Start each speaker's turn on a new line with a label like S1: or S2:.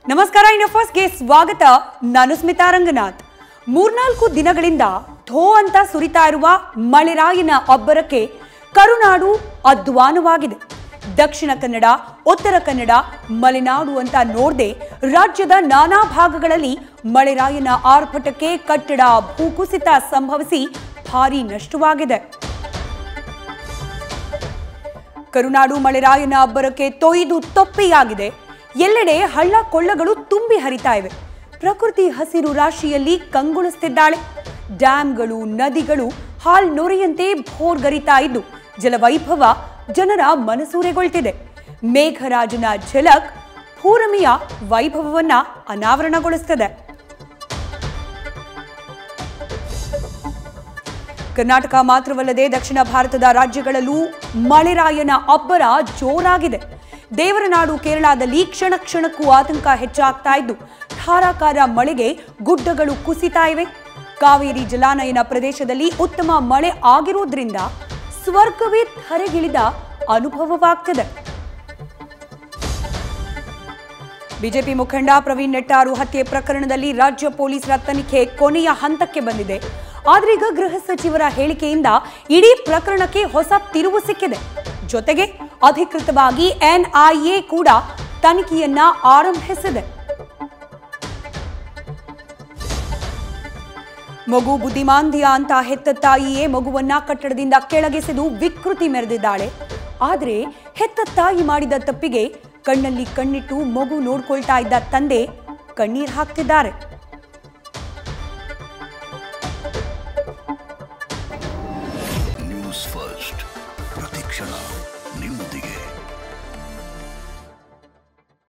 S1: ನಮಸ್ಕಾರ ಇಂಡಫರ್ಸ್ಗೆ ಸ್ವಾಗತ ನಾನು ಸ್ಮಿತಾ ರಂಗನಾಥ್ ಮೂರ್ನಾಲ್ಕು ದಿನಗಳಿಂದ ಥೋ ಅಂತ ಸುರಿತಾ ಇರುವ ಮಳೆರಾಯನ ಅಬ್ಬರಕ್ಕೆ ಕರುನಾಡು ಅಧ್ವಾನವಾಗಿದೆ ದಕ್ಷಿಣ ಕನ್ನಡ ಉತ್ತರ ಕನ್ನಡ ಮಲೆನಾಡು ಅಂತ ನೋಡದೆ ರಾಜ್ಯದ ನಾನಾ ಭಾಗಗಳಲ್ಲಿ ಮಳೆರಾಯನ ಆರ್ಭಟಕ್ಕೆ ಕಟ್ಟಡ ಭೂಕುಸಿತ ಸಂಭವಿಸಿ ಭಾರೀ ನಷ್ಟವಾಗಿದೆ ಕರುನಾಡು ಮಳೆರಾಯನ ಅಬ್ಬರಕ್ಕೆ ತೊಯ್ದು ತೊಪ್ಪೆಯಾಗಿದೆ ಎಲ್ಲೆಡೆ ಹಳ್ಳ ಕೊಳ್ಳಗಳು ತುಂಬಿ ಹರಿತಾ ಇವೆ ಪ್ರಕೃತಿ ಹಸಿರು ರಾಶಿಯಲ್ಲಿ ಕಂಗೊಳಿಸ್ತಿದ್ದಾಳೆ ಡ್ಯಾಂಗಳು ನದಿಗಳು ಹಾಲ್ ನೊರೆಯಂತೆ ಭೋರ್ಗರಿತಾ ಇದ್ದು ಜಲವೈಭವ ಜನರ ಮನಸೂರೆಗೊಳ್ತಿದೆ ಮೇಘರಾಜನ ಝಲಕ್ ಭೂರಮಿಯ ವೈಭವವನ್ನ ಅನಾವರಣಗೊಳಿಸ್ತದೆ ಕರ್ನಾಟಕ ಮಾತ್ರವಲ್ಲದೆ ದಕ್ಷಿಣ ಭಾರತದ ರಾಜ್ಯಗಳಲ್ಲೂ ಮಳೆರಾಯನ ಅಬ್ಬರ ಜೋರಾಗಿದೆ ದೇವರನಾಡು ಕೇರಳದಲ್ಲಿ ಕ್ಷಣ ಕ್ಷಣಕ್ಕೂ ಆತಂಕ ಹೆಚ್ಚಾಗ್ತಾ ಇದ್ದು ಧಾರಾಕಾರ ಮಳೆಗೆ ಗುಡ್ಡಗಳು ಕುಸಿತಾ ಇವೆ ಕಾವೇರಿ ಜಲಾನಯನ ಪ್ರದೇಶದಲ್ಲಿ ಉತ್ತಮ ಮಳೆ ಆಗಿರೋದ್ರಿಂದ ಸ್ವರ್ಗವೇ ಧರೆಗಿಳಿದ ಅನುಭವವಾಗ್ತಿದೆ ಬಿಜೆಪಿ ಮುಖಂಡ ಪ್ರವೀಣ್ ನೆಟ್ಟಾರು ಹತ್ಯೆ ಪ್ರಕರಣದಲ್ಲಿ ರಾಜ್ಯ ಪೊಲೀಸರ ತನಿಖೆ ಕೊನೆಯ ಹಂತಕ್ಕೆ ಬಂದಿದೆ ಆದ್ರೀಗ ಗೃಹ ಸಚಿವರ ಹೇಳಿಕೆಯಿಂದ ಇಡೀ ಪ್ರಕರಣಕ್ಕೆ ಹೊಸ ತಿರುವು ಸಿಕ್ಕಿದೆ ಜೊತೆಗೆ ಅಧಿಕೃತವಾಗಿ ಎನ್ಐಎ ಕೂಡ ತನಿಖೆಯನ್ನ ಆರಂಭಿಸಿದೆ ಮಗು ಬುದ್ಧಿಮಾಂದ್ಯ ಅಂತ ಹೆತ್ತ ತಾಯಿಯೇ ಮಗುವನ್ನ ಕಟ್ಟಡದಿಂದ ಕೆಳಗೆಸೆದು ವಿಕೃತಿ ಮೆರೆದಿದ್ದಾಳೆ ಆದರೆ ಹೆತ್ತ ತಾಯಿ ಮಾಡಿದ ತಪ್ಪಿಗೆ ಕಣ್ಣಲ್ಲಿ ಕಣ್ಣಿಟ್ಟು ಮಗು ನೋಡ್ಕೊಳ್ತಾ ಇದ್ದ ತಂದೆ ಕಣ್ಣೀರ್ ಹಾಕ್ತಿದ್ದಾರೆ